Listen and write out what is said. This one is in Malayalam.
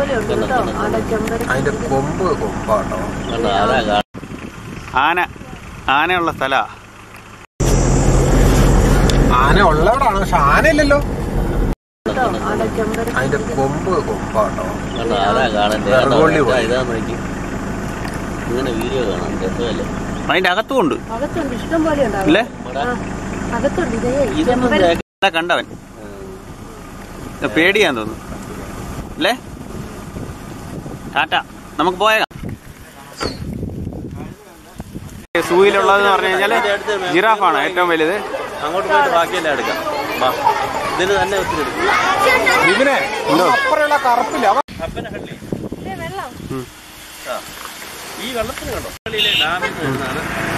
പോലെ ഉണ്ട് കേട്ടോ ആടെ ചെമ്പര അതിന്റെ കൊമ്പ് കൊമ്പാട്ടോ കണ്ടോ അതാ കാണുന്നത് ആന ആനയുള്ള സ്ഥലാ ആന ഉള്ളവിടാണ് പക്ഷെ ആനയില്ലല്ലോ കേട്ടോ ആടെ ചെമ്പര അതിന്റെ കൊമ്പ് കൊമ്പാട്ടോ കണ്ടോ അതാ കാണുന്നത് കണ്ടോ വെറുകൊള്ളി പോലെ. ഇതാ നോക്കി ഇങ്ങനെ വീഡിയോ കാണാം രസമല്ലേ അതിന്റെ അകത്തും ഉണ്ട് അകത്തുണ്ട് ഇഷ്ടം പോലെ ഉണ്ടാവും അല്ലേ ഇവിടെ അകത്തുണ്ട് ഇതേ ഇതൊന്നും ചെമ്പര കേൾക്ക- ഇതാ കണ്ടവൻ ഇത് പേടിയാന്ന് തോന്നുന്നു അല്ലേ ടാറ്റ നമുക്ക് പോയേക്കാം സൂയിലുള്ളതെന്ന് പറഞ്ഞു കഴിഞ്ഞാല് ജിറാഫാണ് ഏറ്റവും വലുത് അങ്ങോട്ട് പോയിട്ട് ബാക്കിയെല്ലാം എടുക്കാം വാ ഇതിന് തന്നെ ഒത്തിരി എടുക്കും ഇതിനെ അപ്പുറമുള്ള കറുപ്പില്ല അവ ഈ വെള്ളത്തിന് കണ്ടോ ഡാമിൽ നിന്ന് വരുന്നതാണ്